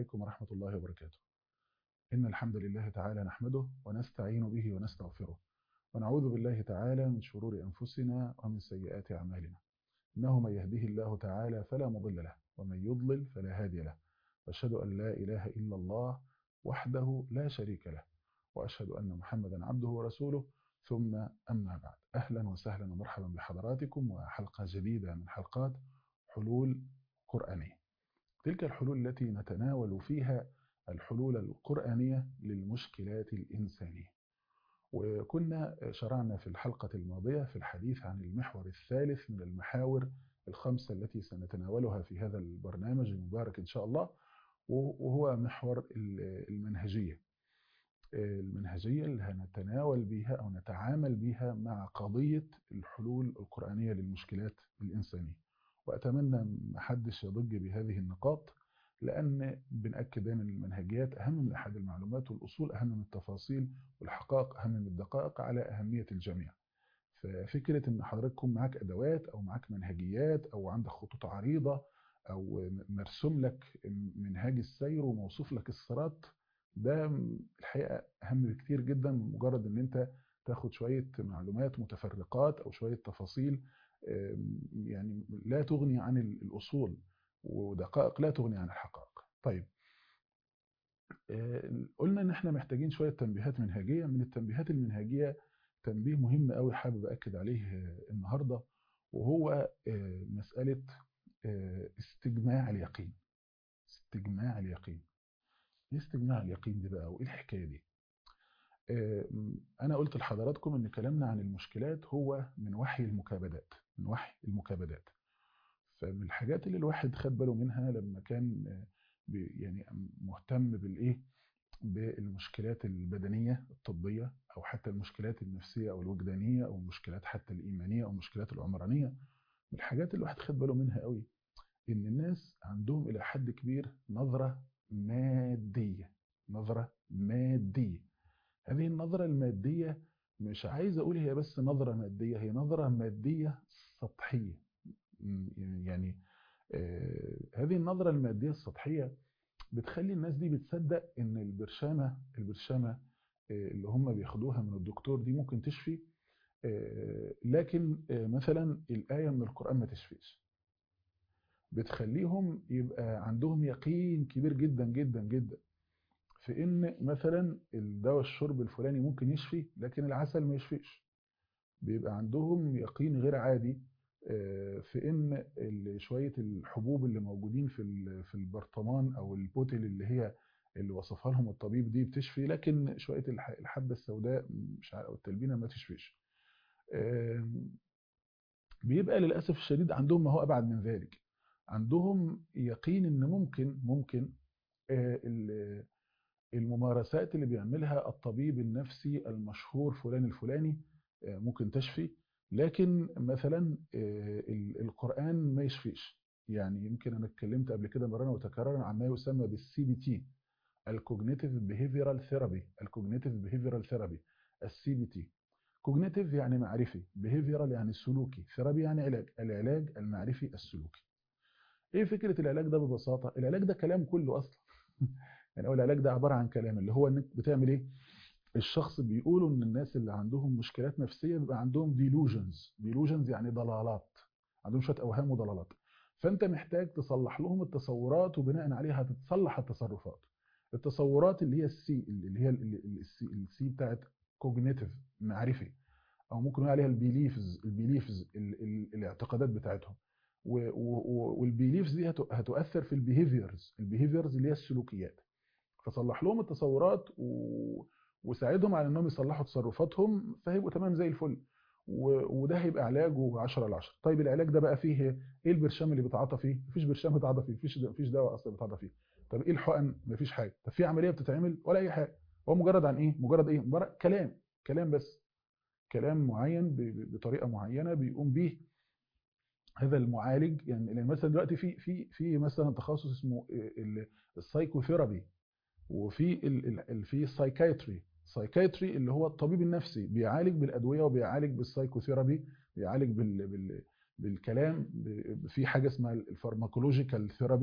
عليكم ورحمة الله وبركاته إن الحمد لله تعالى نحمده ونستعين به ونستغفره ونعوذ بالله تعالى من شرور أنفسنا ومن سيئات أعمالنا إنه من يهده الله تعالى فلا مضل له ومن يضلل فلا هادي له وأشهد أن لا إله إلا الله وحده لا شريك له وأشهد أن محمدا عبده ورسوله ثم أما بعد أهلا وسهلا ومرحبا بحضراتكم وحلقة جديدة من حلقات حلول قرآنية تلك الحلول التي نتناول فيها الحلول القرآنية للمشكلات الإنسانية وكنا شرعنا في الحلقة الماضية في الحديث عن المحور الثالث من المحاور الخمسة التي سنتناولها في هذا البرنامج المبارك إن شاء الله وهو محور المنهجية المنهجية اللي هنتناول بها أو نتعامل بها مع قضية الحلول القرآنية للمشكلات الإنسانية وأتمنى محدش يضج بهذه النقاط لأن بنأكد دايما المنهجيات أهم من أحد المعلومات والأصول أهم من التفاصيل والحقائق أهم من الدقائق على أهمية الجميع ففكرة إن حضرتك يكون معاك أدوات أو معاك منهجيات أو عندك خطوط عريضة أو مرسوم لك منهاج السير وموصوف لك الصراط ده الحقيقة أهم بكتير جدا من مجرد إن أنت تاخد شوية معلومات متفرقات أو شوية تفاصيل يعني لا تغني عن الأصول ودقائق لا تغني عن الحقائق طيب قلنا ان احنا محتاجين شوية تنبيهات منهجية من التنبيهات المنهجية تنبيه مهم قوي حابب أكد عليه النهاردة وهو مسألة استجماع اليقين استجماع اليقين ايه استجماع اليقين دي بقى وايه الحكاية دي انا قلت لحضراتكم ان كلامنا عن المشكلات هو من وحي المكابدات من وحي المكابدات فمن الحاجات اللي الواحد خد باله منها لما كان يعني مهتم بالايه بالمشكلات البدنيه الطبيه او حتى المشكلات النفسيه او الوجدانيه او المشكلات حتى الايمانيه او المشكلات العمرانيه من الحاجات اللي الواحد خد باله منها قوي ان الناس عندهم الى حد كبير نظره ماديه نظره ماديه هذه النظره الماديه مش عايز اقول هي بس نظره ماديه هي نظره ماديه سطحيه يعني آه هذه النظرة المادية السطحية بتخلي الناس دي بتصدق ان البرشامة البرشامة آه اللي هم بياخدوها من الدكتور دي ممكن تشفي آه لكن مثلا الآية من القرآن ما تشفيش بتخليهم يبقى عندهم يقين كبير جدا جدا جدا في ان مثلا الدواء الشرب الفلاني ممكن يشفي لكن العسل ما يشفيش بيبقى عندهم يقين غير عادي في ان شويه الحبوب اللي موجودين في في البرطمان او البوتل اللي هي اللي وصفها لهم الطبيب دي بتشفي لكن شويه الحبه السوداء مش او التلبينه ما تشفيش بيبقى للاسف الشديد عندهم ما هو ابعد من ذلك عندهم يقين ان ممكن ممكن الممارسات اللي بيعملها الطبيب النفسي المشهور فلان الفلاني ممكن تشفي لكن مثلا القرآن ما يشفيش يعني يمكن أنا اتكلمت قبل كده مرة وتكررا عن ما يسمى بالسي بي تي الكوجنيتيف بيهيفيرال ثيرابي الكوجنيتيف بيهيفيرال ثيرابي السي بي تي كوجنيتيف يعني معرفي بيهيفيرال يعني سلوكي ثيرابي يعني علاج العلاج المعرفي السلوكي ايه فكرة العلاج ده ببساطة العلاج ده كلام كله اصلا يعني هو العلاج ده عبارة عن كلام اللي هو انك بتعمل ايه الشخص بيقولوا ان الناس اللي عندهم مشكلات نفسيه بيبقى عندهم ديلوجنز ديلوجنز يعني ضلالات عندهم شويه اوهام وضلالات فانت محتاج تصلح لهم التصورات وبناء عليها تتصلح التصرفات التصورات اللي هي السي اللي هي السي, السي بتاعت كوجنيتيف معرفي او ممكن نقول عليها البيليفز البيليفز الاعتقادات بتاعتهم والبيليفز دي هتؤثر في البيهيفيرز البيهيفيرز اللي هي السلوكيات فصلح لهم التصورات و وساعدهم على انهم يصلحوا تصرفاتهم فهيبقوا تمام زي الفل وده هيبقى علاجه 10 على 10 طيب العلاج ده بقى فيه ايه البرشام اللي بيتعاطى فيه مفيش برشام بيتعاطى فيه مفيش مفيش دواء اصلا بيتعاطى فيه طب ايه الحقن مفيش حاجه طب في عمليه بتتعمل ولا اي حاجه هو مجرد عن ايه مجرد ايه مجرد كلام كلام بس كلام معين بطريقه معينه بيقوم به هذا المعالج يعني لان مثلا دلوقتي في في في مثلا تخصص اسمه السايكوثيرابي وفي في السايكايتري سايكايتري اللي هو الطبيب النفسي بيعالج بالادويه وبيعالج بالسايكوثيرابي بيعالج بال بال بالكلام في حاجه اسمها الفارماكولوجيكال ثيرابي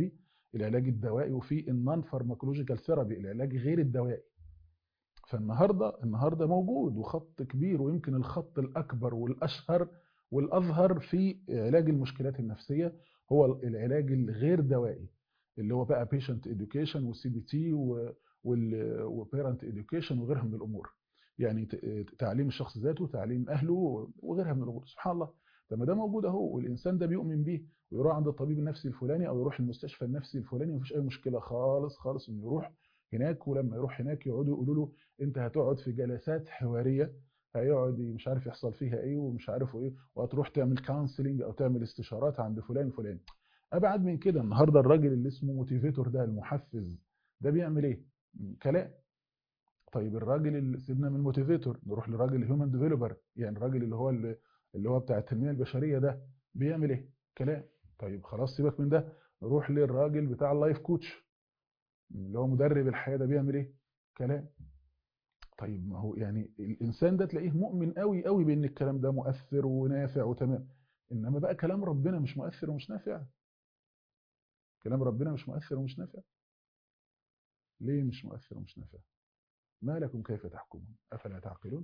العلاج الدوائي وفي النون فارماكولوجيكال ثيرابي العلاج غير الدوائي فالنهارده النهارده موجود وخط كبير ويمكن الخط الاكبر والاشهر والاظهر في علاج المشكلات النفسيه هو العلاج الغير دوائي اللي هو بقى بيشنت اديوكيشن والسي بي تي وبيرنت اديوكيشن وغيرها من الامور يعني تعليم الشخص ذاته تعليم اهله وغيرها من الامور سبحان الله طب ما ده موجود اهو والانسان ده بيؤمن بيه ويروح عند الطبيب النفسي الفلاني او يروح المستشفى النفسي الفلاني مفيش اي مشكله خالص خالص انه يروح هناك ولما يروح هناك يقعدوا يقولوا له انت هتقعد في جلسات حواريه هيقعد مش عارف يحصل فيها ايه ومش عارف ايه وهتروح تعمل كونسلنج او تعمل استشارات عند فلان فلان ابعد من كده النهارده الراجل اللي اسمه موتيفيتور ده المحفز ده بيعمل ايه كلام طيب الراجل اللي سيبنا من الموتيفيتور نروح للراجل الهيومن ديفلوبر يعني الراجل اللي هو اللي, اللي هو بتاع التنميه البشريه ده بيعمل ايه كلام طيب خلاص سيبك من ده نروح للراجل بتاع اللايف كوتش اللي هو مدرب الحياه ده بيعمل ايه كلام طيب ما هو يعني الانسان ده تلاقيه مؤمن قوي قوي بان الكلام ده مؤثر ونافع وتمام انما بقى كلام ربنا مش مؤثر ومش نافع كلام ربنا مش مؤثر ومش نافع ليه مش مؤثر ومش نافع ما لكم كيف تحكمون افلا تعقلون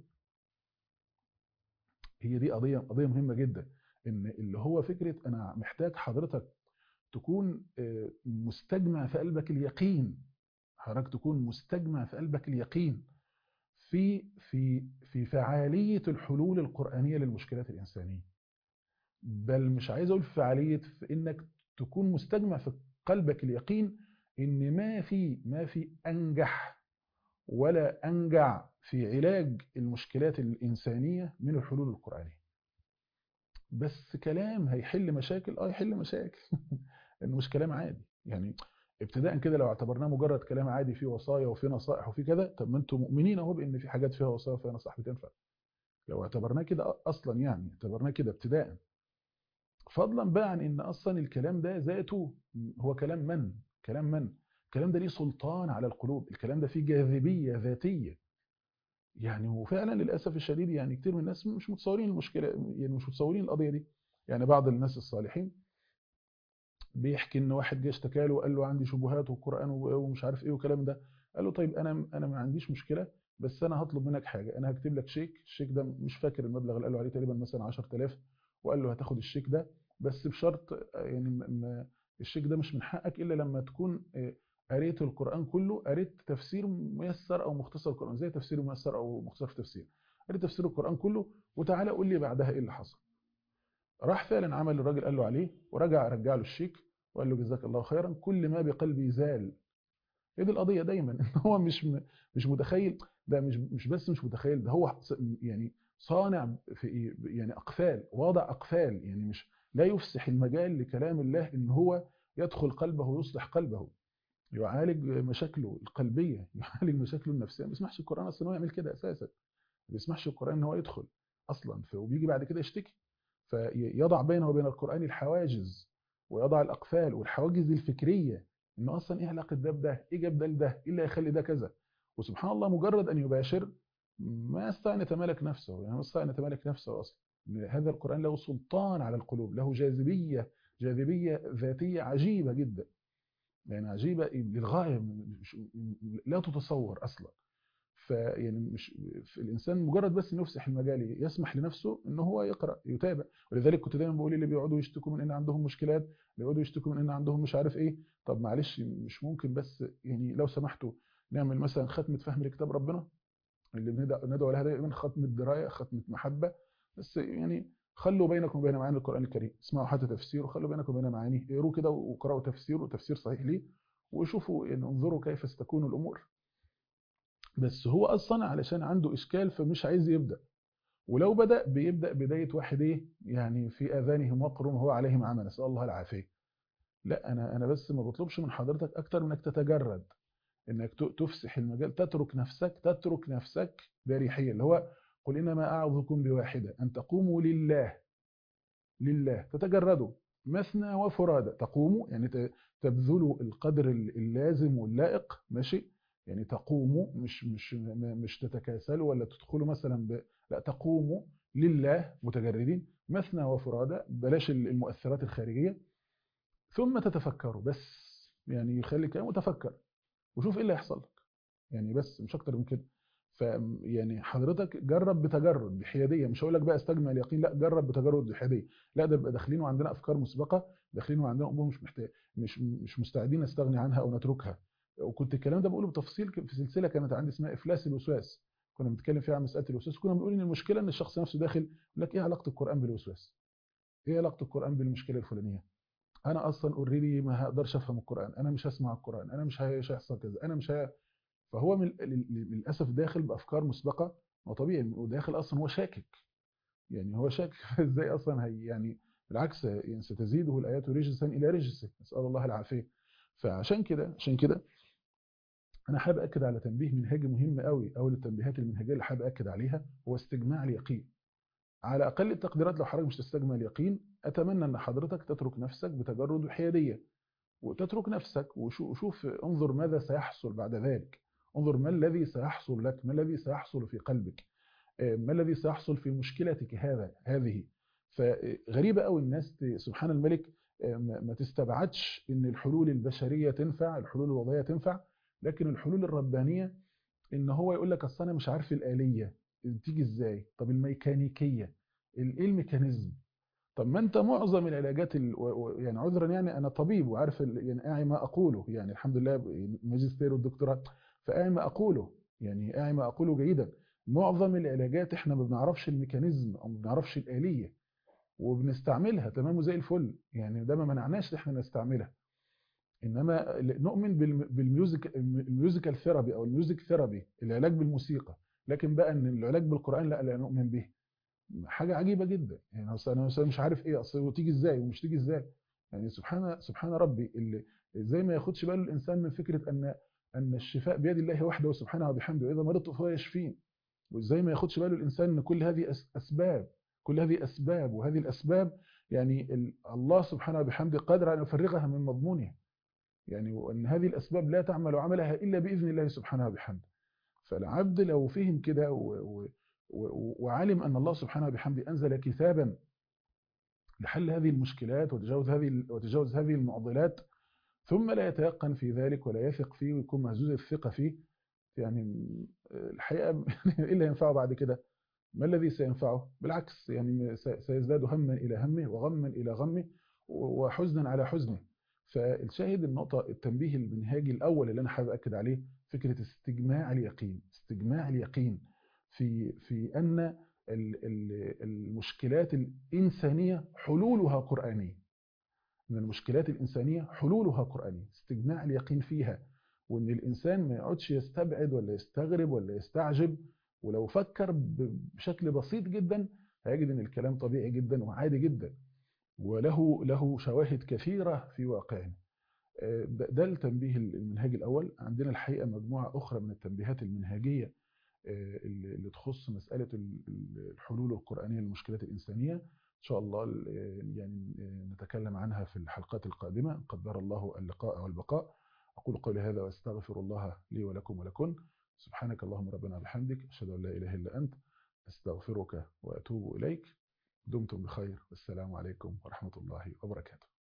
هي دي قضيه قضيه مهمه جدا ان اللي هو فكره انا محتاج حضرتك تكون مستجمع في قلبك اليقين حضرتك تكون مستجمع في قلبك اليقين في في في فعاليه الحلول القرانيه للمشكلات الانسانيه بل مش عايز اقول في فعاليه في انك تكون مستجمع في قلبك اليقين ان ما في ما في انجح ولا انجع في علاج المشكلات الانسانيه من الحلول القرانيه بس كلام هيحل مشاكل اه يحل مشاكل انه مش كلام عادي يعني ابتداء كده لو اعتبرناه مجرد كلام عادي فيه وصايا وفيه نصائح وفيه كذا طب ما انتم مؤمنين اهو بان في حاجات فيها وصايا وفيها نصائح بتنفع لو اعتبرناه كده اصلا يعني اعتبرناه كده ابتداء فضلا بقى عن ان اصلا الكلام ده ذاته هو كلام من كلام من الكلام ده ليه سلطان على القلوب الكلام ده فيه جاذبيه ذاتيه يعني وفعلا للاسف الشديد يعني كتير من الناس مش متصورين المشكله يعني مش متصورين القضيه دي يعني بعض الناس الصالحين بيحكي ان واحد جه اشتكى له وقال له عندي شبهات والقران ومش عارف ايه والكلام ده قال له طيب انا انا ما عنديش مشكله بس انا هطلب منك حاجه انا هكتب لك شيك الشيك ده مش فاكر المبلغ اللي قال له عليه تقريبا مثلا 10000 وقال له هتاخد الشيك ده بس بشرط يعني ما الشيك ده مش من حقك الا لما تكون قريت القران كله قريت تفسير ميسر او مختصر القران زي تفسير ميسر او مختصر في تفسير قريت تفسير القران كله وتعالى قول لي بعدها ايه اللي حصل راح فعلا عمل الراجل قال له عليه ورجع رجع له الشيك وقال له جزاك الله خيرا كل ما بقلبي زال هي دي القضيه دايما ان هو مش مش متخيل ده مش مش بس مش متخيل ده هو يعني صانع في يعني اقفال واضع اقفال يعني مش لا يفسح المجال لكلام الله ان هو يدخل قلبه ويصلح قلبه يعالج مشاكله القلبيه يعالج مشاكله النفسيه ما بيسمحش القران اصلا هو يعمل كده اساسا ما بيسمحش القران ان هو يدخل اصلا وبيجي بعد كده يشتكي فيضع بينه وبين القران الحواجز ويضع الاقفال والحواجز الفكريه انه اصلا ايه علاقه ده بده ايه جاب ده لده ايه اللي هيخلي ده كذا وسبحان الله مجرد ان يباشر ما يستطيع ان يتمالك نفسه يعني ما يستطيع ان يتمالك نفسه اصلا هذا القران له سلطان على القلوب له جاذبيه جاذبيه ذاتيه عجيبه جدا يعني عجيبه للغايه لا تتصور اصلا فيعني مش الانسان مجرد بس انه يفسح المجال يسمح لنفسه ان هو يقرا يتابع ولذلك كنت دايما بقول اللي بيقعدوا يشتكوا من ان عندهم مشكلات اللي بيقعدوا يشتكوا من ان عندهم مش عارف ايه طب معلش مش ممكن بس يعني لو سمحتوا نعمل مثلا ختمه فهم لكتاب ربنا اللي بندعو لها دايما ختمه درايه ختمه محبه بس يعني خلوا بينكم وبين معاني القران الكريم اسمعوا حتى تفسيره خلوا بينكم وبين معانيه اقروا كده وقراوا تفسيره وتفسير صحيح ليه وشوفوا يعني انظروا كيف ستكون الامور بس هو اصلا علشان عنده اشكال فمش عايز يبدا ولو بدا بيبدا بدايه واحد ايه يعني في اذانهم وقر وهو عليهم عمى نسال الله العافيه لا انا انا بس ما بطلبش من حضرتك اكتر من انك تتجرد انك تفسح المجال تترك نفسك تترك نفسك باريحيه اللي هو قل انما اعظكم بواحده ان تقوموا لله لله تتجردوا مثنى وفرادى تقوموا يعني تبذلوا القدر اللازم واللائق ماشي يعني تقوموا مش مش مش تتكاسلوا ولا تدخلوا مثلا ب... لا تقوموا لله متجردين مثنى وفرادى بلاش المؤثرات الخارجيه ثم تتفكروا بس يعني خلي كده وتفكر وشوف ايه اللي هيحصل لك يعني بس مش اكتر من كده ف يعني حضرتك جرب بتجرد بحياديه مش هقول لك بقى استجمع اليقين لا جرب بتجرد بحياديه لا ده بيبقى داخلين وعندنا افكار مسبقه داخلين وعندنا امور مش محتاج مش مش مستعدين نستغني عنها او نتركها وكنت الكلام ده بقوله بتفصيل في سلسله كانت عندي اسمها افلاس الوسواس كنا بنتكلم فيها عن مساله الوسواس كنا بنقول ان المشكله ان الشخص نفسه داخل يقول لك ايه علاقه القران بالوسواس ايه علاقه القران بالمشكله الفلانيه انا اصلا اوريدي ما هقدرش افهم القران انا مش هسمع القران انا مش هيحصل كذا انا مش هي... فهو من للاسف داخل بافكار مسبقه وطبيعي وداخل اصلا هو شاكك يعني هو شاكك ازاي اصلا هي يعني بالعكس يعني ستزيده الايات رجسا الى رجس نسال الله العافيه فعشان كده عشان كده انا حابب اكد على تنبيه منهجي مهم قوي اول التنبيهات المنهجيه اللي حابب اكد عليها هو استجماع اليقين على اقل التقديرات لو حضرتك مش تستجمع اليقين اتمنى ان حضرتك تترك نفسك بتجرد وحياديه وتترك نفسك وشوف انظر ماذا سيحصل بعد ذلك انظر ما الذي سيحصل لك ما الذي سيحصل في قلبك ما الذي سيحصل في مشكلتك هذا هذه فغريبه قوي الناس سبحان الملك ما تستبعدش ان الحلول البشريه تنفع الحلول الوضعيه تنفع لكن الحلول الربانيه ان هو يقول لك اصل انا مش عارف الاليه تيجي ازاي طب الميكانيكيه ايه الميكانيزم طب ما انت معظم العلاجات ال... يعني عذرا يعني انا طبيب وعارف ال... يعني اعي ما اقوله يعني الحمد لله الماجستير والدكتوراه فاعي ما اقوله يعني اعي ما اقوله جيدا معظم العلاجات احنا ما بنعرفش الميكانيزم او ما بنعرفش الاليه وبنستعملها تمام زي الفل يعني ده ما منعناش احنا نستعملها انما نؤمن بالميوزك الميوزيكال ثيرابي او الميوزك ثيرابي العلاج بالموسيقى لكن بقى ان العلاج بالقران لا لا نؤمن به حاجه عجيبه جدا يعني اصل انا مش عارف ايه اصل تيجي ازاي ومش تيجي ازاي يعني سبحان سبحان ربي اللي ازاي ما ياخدش باله الانسان من فكره ان ان الشفاء بيد الله وحده سبحانه وبحمده واذا مرضت فهو يشفين وازاي ما ياخدش باله الانسان ان كل هذه اسباب كل هذه اسباب وهذه الاسباب يعني الله سبحانه وبحمده قادر ان يفرغها من مضمونها يعني وان هذه الاسباب لا تعمل عملها الا باذن الله سبحانه وبحمده فالعبد لو فهم كده وعلم ان الله سبحانه وبحمده انزل كتابا لحل هذه المشكلات وتجاوز هذه وتجاوز هذه المعضلات ثم لا يتيقن في ذلك ولا يثق فيه ويكون مهزوز الثقه فيه يعني الحقيقه ايه اللي ينفعه بعد كده؟ ما الذي سينفعه؟ بالعكس يعني سيزداد هما الى همه وغما الى غمه وحزنا على حزنه فالشاهد النقطة التنبيه المنهاجي الأول اللي أنا حابب أكد عليه فكرة استجماع اليقين استجماع اليقين في في أن المشكلات الإنسانية حلولها قرآنية من المشكلات الإنسانية حلولها قرآنية استجماع اليقين فيها وأن الإنسان ما يقعدش يستبعد ولا يستغرب ولا يستعجب ولو فكر بشكل بسيط جدا هيجد أن الكلام طبيعي جدا وعادي جدا وله له شواهد كثيرة في واقعنا ده التنبيه المنهجي الأول عندنا الحقيقة مجموعة أخرى من التنبيهات المنهجية اللي تخص مسألة الحلول القرآنية للمشكلات الإنسانية إن شاء الله يعني نتكلم عنها في الحلقات القادمة قدر الله اللقاء والبقاء أقول قولي هذا وأستغفر الله لي ولكم ولكن سبحانك اللهم ربنا بحمدك أشهد أن لا إله إلا أنت أستغفرك وأتوب إليك دمتم بخير والسلام عليكم ورحمة الله وبركاته